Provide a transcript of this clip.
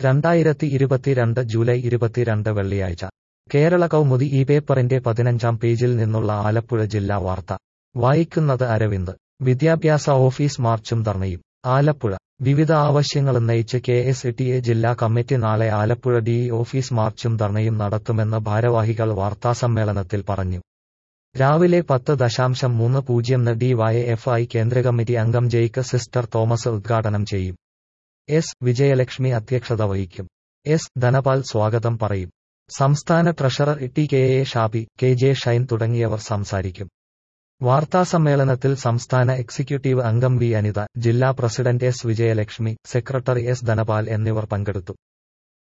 രണ്ടായിരത്തി ഇരുപത്തിരണ്ട് ജൂലൈ ഇരുപത്തിരണ്ട് വെള്ളിയാഴ്ച കേരള കൗമുദി ഈ പേപ്പറിന്റെ പതിനഞ്ചാം പേജിൽ നിന്നുള്ള ആലപ്പുഴ ജില്ലാ വാർത്ത വായിക്കുന്നത് അരവിന്ദ് വിദ്യാഭ്യാസ ഓഫീസ് മാർച്ചും ധർണയും ആലപ്പുഴ വിവിധ ആവശ്യങ്ങളുന്നയിച്ച് കെ എസ് ടി എ ജില്ലാ കമ്മിറ്റി നാളെ ആലപ്പുഴ ഡി ഓഫീസ് മാർച്ചും ധർണയും നടത്തുമെന്ന് ഭാരവാഹികൾ വാർത്താസമ്മേളനത്തിൽ പറഞ്ഞു രാവിലെ പത്ത് ദശാംശം മൂന്ന് പൂജ്യം ഡി വൈ എഫ് ഐ കേന്ദ്ര കമ്മിറ്റി അംഗം ജെയ്ക്ക് സിസ്റ്റർ തോമസ് ഉദ്ഘാടനം ചെയ്യും എസ് വിജയലക്ഷ്മി അധ്യക്ഷത വഹിക്കും എസ് ധനപാൽ സ്വാഗതം പറയും സംസ്ഥാന treasurer T K A Shabi K J Shine തുടങ്ങിയവർ സംസാരിക്കും വാർത്താസമ്മേളനത്തിൽ സംസ്ഥാന എക്സിക്യൂട്ടീവ് അംഗം വി അനിത ജില്ലാ president S Vijayalakshmi secretary S Dhanapal എന്നിവർ പങ്കെടുത്തു